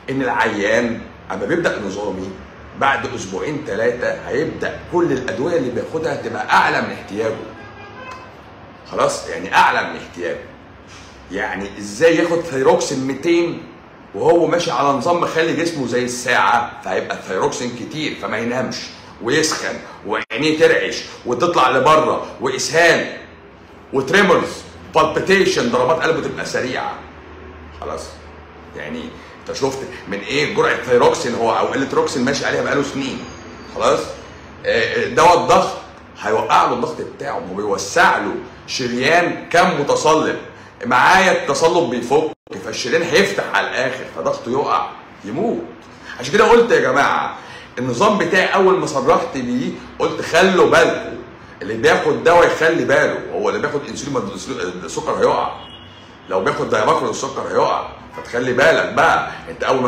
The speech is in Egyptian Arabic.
ان العيان اما بيبدا نظامي بعد اسبوعين ثلاثه هيبدا كل الادويه اللي بياخدها تبقى اعلى من احتياجه خلاص يعني اعلى من احتياجه يعني ازاي ياخد ثيروكسين 200 وهو ماشي على نظام مخلي جسمه زي الساعه فهيبقى الثيروكسين كتير فما ينامش ويسخن وعينيه ترعش وتطلع لبره واسهال وتريمرز بالبيتيشن ضربات قلبه تبقى سريعه خلاص يعني انت شفت من ايه جرعه ثيروكسين هو او قله روكسين ماشي عليها بقاله سنين خلاص آه، آه، دواء الضغط هيوقع له الضغط بتاعه ما هو بيوسع له شريان كم متصلب معايا التصلب بيفك فالشريان هيفتح على الاخر فضغطه يقع يموت عشان كده قلت يا جماعه النظام بتاعي اول ما صرحت بيه قلت خلوا بالكم اللي بياخد دواء يخلي باله هو اللي بياخد انسولين ما السكر هيقع لو بياخد دايماكرون السكر هيقع فتخلي بالك بقى انت اول ما